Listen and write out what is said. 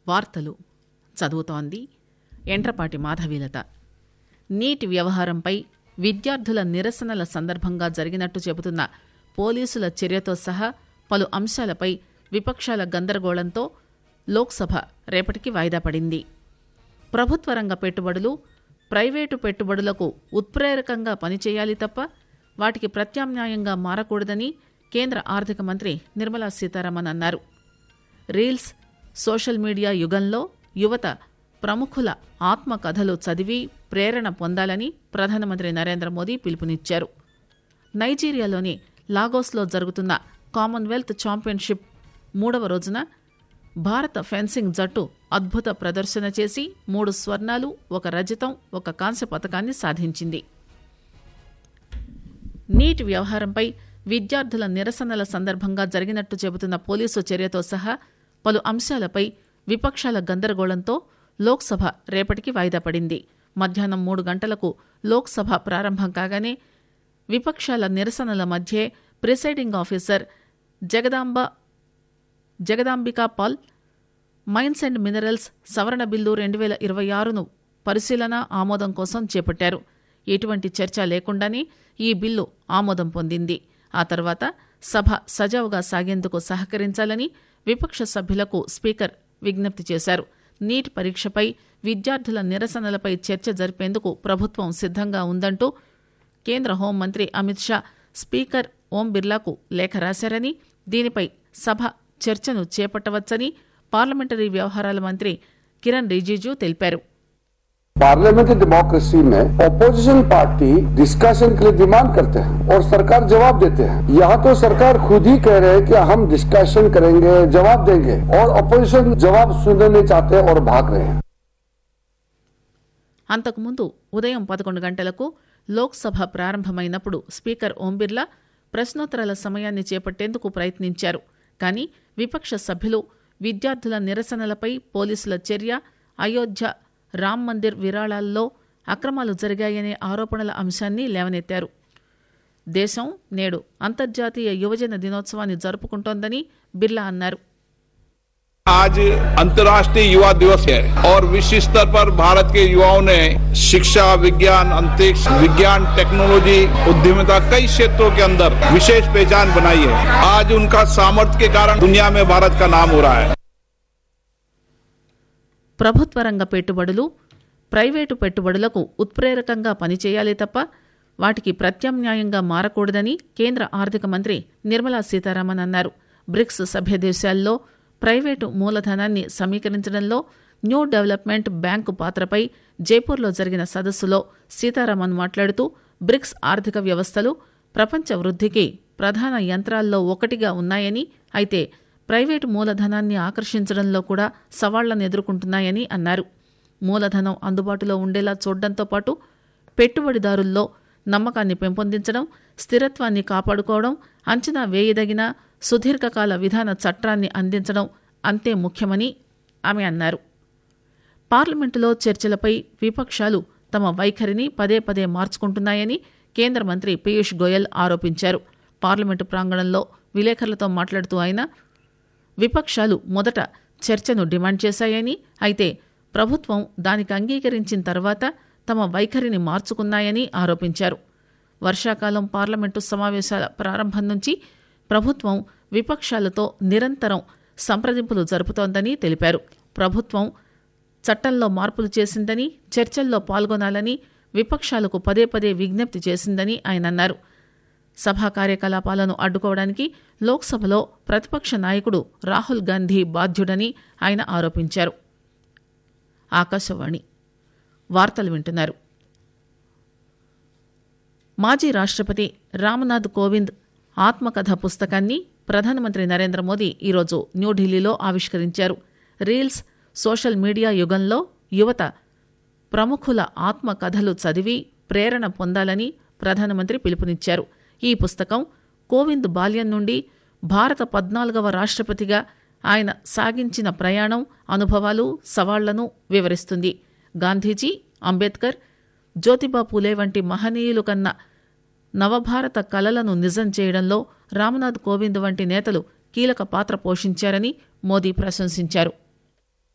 వార్తలు చదువుతోంది ఎండ్రపాటి మాధవీలత నీటి వ్యవహారంపై విద్యార్థుల నిరసనల సందర్భంగా జరిగినట్టు చెబుతున్న పోలీసుల చర్యతో సహా పలు అంశాలపై విపక్షాల గందరగోళంతో లోక్సభ రేపటికి వాయిదా పడింది ప్రభుత్వ రంగ పెట్టుబడులు ప్రైవేటు పెట్టుబడులకు ఉత్ప్రేరకంగా పనిచేయాలి తప్ప వాటికి ప్రత్యామ్నాయంగా మారకూడదని కేంద్ర ఆర్థిక మంత్రి నిర్మలా సీతారామన్ అన్నారు రీల్స్ సోషల్ మీడియా యుగంలో యువత ప్రముఖుల ఆత్మకథలు చదివి ప్రేరణ పొందాలని ప్రధానమంత్రి నరేంద్ర మోదీ పిలుపునిచ్చారు నైజీరియాలోని లాగోస్లో జరుగుతున్న కామన్వెల్త్ ఛాంపియన్షిప్ మూడవ రోజున భారత ఫెన్సింగ్ జట్టు అద్భుత ప్రదర్శన చేసి మూడు స్వర్ణాలు ఒక రజతం ఒక కాంస్య పథకాన్ని సాధించింది నీట్ వ్యవహారంపై విద్యార్థుల నిరసనల సందర్భంగా జరిగినట్టు చెబుతున్న పోలీసు చర్యతో సహా పలు అంశాలపై విపక్షాల గందరగోళంతో లోక్సభ రేపటికి వాయిదా పడింది మధ్యాహ్నం మూడు గంటలకు లోక్సభ ప్రారంభం కాగానే విపక్షాల నిరసనల మధ్యే presiding officer Jagadamba Jagadambika Pal mines and minerals సవరణ బిల్లు రెండు వేల ఇరవై ఆరును పరిశీలన ఆమోదం కోసం చేపట్టారు ఎటువంటి చర్చ లేకుండానే ఈ బిల్లు ఆమోదం పొందింది ఆ తర్వాత సభ సజావుగా సాగేందుకు సహకరించాలని విపక్ష సభ్యులకు స్పీకర్ విజ్ఞప్తి చేశారు నీట్ పరీక్షపై విద్యార్థుల నిరసనలపై చర్చ జరిపేందుకు ప్రభుత్వం సిద్దంగా ఉందంటూ కేంద్ర హోంమంత్రి అమిత్ షా స్పీకర్ ఓం బిర్లాకు లేఖ రాశారని దీనిపై సభ చర్చను చేపట్టవచ్చని పార్లమెంటరీ వ్యవహారాల మంత్రి కిరణ్ రిజిజు తెలిపారు पार्लियामेंट्री डेमोक्रेसी में ऑपोजिशन पार्टी डिस्कशन के लिए डिमांड करते हैं और सरकार जवाब देते हैं यहाँ तो सरकार खुद ही कह रहे हैं कि हम डिस्कशन करेंगे जवाब देंगे और ऑपोजिशन जवाब सुनने नहीं चाहते और भाग रहे हैं అంతకుముందు ఉదయం పదకొండు గంటలకు లోక్సభ ప్రారంభమైనప్పుడు స్పీకర్ ఓం బిర్లా ప్రశ్నోత్తరాల సమయాన్ని చేపట్టేందుకు ప్రయత్నించారు కానీ విపక్ష సభ్యులు విద్యార్థుల నిరసనలపై పోలీసుల చర్య అయోధ్య రామ్ మందిర్ విరాళాల్లో అక్రమాలు జరిగాయనే ఆరోపణల అంశాన్ని లేవనెత్తారు దేశం నేడు అంతర్జాతీయ యువజన దినోత్సవాన్ని జరుపుకుంటోందని బిర్లా అన్నారు आज अंतर्राष्ट्रीय युवा दिवस है और विश्व स्तर पर भारत के युवाओं ने शिक्षा विज्ञान अंतरिक्ष विज्ञान टेक्नोलॉजी उद्यमिता कई क्षेत्रों के अंदर विशेष पहचान बनाई है आज उनका सामर्थ्य के कारण दुनिया में भारत का नाम हो रहा है ప్రభుత్వ రంగ పెట్టుబడులు ప్రైవేటు పెట్టుబడులకు ఉత్ప్రేరకంగా పనిచేయాలి తప్ప వాటికి ప్రత్యామ్నాయంగా మారకూడదని కేంద్ర ఆర్థిక మంత్రి నిర్మలా సీతారామన్ అన్నారు బ్రిక్స్ సభ్య దేశాల్లో ప్రైవేటు మూలధనాన్ని సమీకరించడంలో న్యూ డెవలప్మెంట్ బ్యాంకు పాత్రపై జైపూర్లో జరిగిన సదస్సులో సీతారామన్ మాట్లాడుతూ బ్రిక్స్ ఆర్థిక వ్యవస్థలు ప్రపంచ వృద్ధికి ప్రధాన యంత్రాల్లో ఒకటిగా ఉన్నాయని అయితే ప్రైవేటు మూలధనాన్ని ఆకర్షించడంలో కూడా సవాళ్లను ఎదుర్కొంటున్నాయని అన్నారు మూలధనం అందుబాటులో ఉండేలా చూడడంతో పాటు పెట్టుబడిదారుల్లో నమ్మకాన్ని పెంపొందించడం స్థిరత్వాన్ని కాపాడుకోవడం అంచనా వేయదగిన సుదీర్ఘకాల విధాన చట్టాన్ని అందించడం అంతే ముఖ్యమని ఆమె అన్నారు పార్లమెంటులో చర్చలపై విపక్షాలు తమ వైఖరిని పదే పదే మార్చుకుంటున్నాయని కేంద్ర మంత్రి పీయూష్ గోయల్ ఆరోపించారు పార్లమెంటు ప్రాంగణంలో విలేకరులతో మాట్లాడుతూ ఆయన విపక్షాలు మొదట చర్చను డిమాండ్ చేశాయని అయితే ప్రభుత్వం దానికి అంగీకరించిన తర్వాత తమ వైఖరిని మార్చుకున్నాయని ఆరోపించారు వర్షాకాలం పార్లమెంటు సమావేశాల ప్రారంభం నుంచి ప్రభుత్వం విపక్షాలతో నిరంతరం సంప్రదింపులు జరుపుతోందని తెలిపారు ప్రభుత్వం చట్టంలో మార్పులు చేసిందని చర్చల్లో పాల్గొనాలని విపక్షాలకు పదే పదే విజ్ఞప్తి చేసిందని ఆయన అన్నారు సభా కార్యకలాపాలను అడ్డుకోవడానికి లోక్సభలో ప్రతిపక్ష నాయకుడు రాహుల్ గాంధీ బాధ్యుడని ఆయన ఆరోపించారు ఆకాశవాణి వార్తలు వింటున్నారు మాజీ రాష్ట్రపతి రామ్నాథ్ కోవింద్ ఆత్మకథ పుస్తకాన్ని ప్రధానమంత్రి నరేంద్ర మోదీ ఈరోజు న్యూఢిల్లీలో ఆవిష్కరించారు రీల్స్ సోషల్ మీడియా యుగంలో యువత ప్రముఖుల ఆత్మకథలు చదివి ప్రేరణ పొందాలని ప్రధానమంత్రి పిలుపునిచ్చారు ఈ పుస్తకం కోవింద్ బాల్యం నుండి భారత పద్నాలుగవ రాష్ట్రపతిగా ఆయన సాగించిన ప్రయాణం అనుభవాలు సవాళ్లను వివరిస్తుంది గాంధీజీ అంబేద్కర్ జ్యోతిబా పూలే వంటి మహనీయులు కన్న నవభారత కలలను నిజం చేయడంలో రామ్నాథ్ కోవింద్ వంటి నేతలు కీలక పాత్ర పోషించారని మోదీ ప్రశంసించారు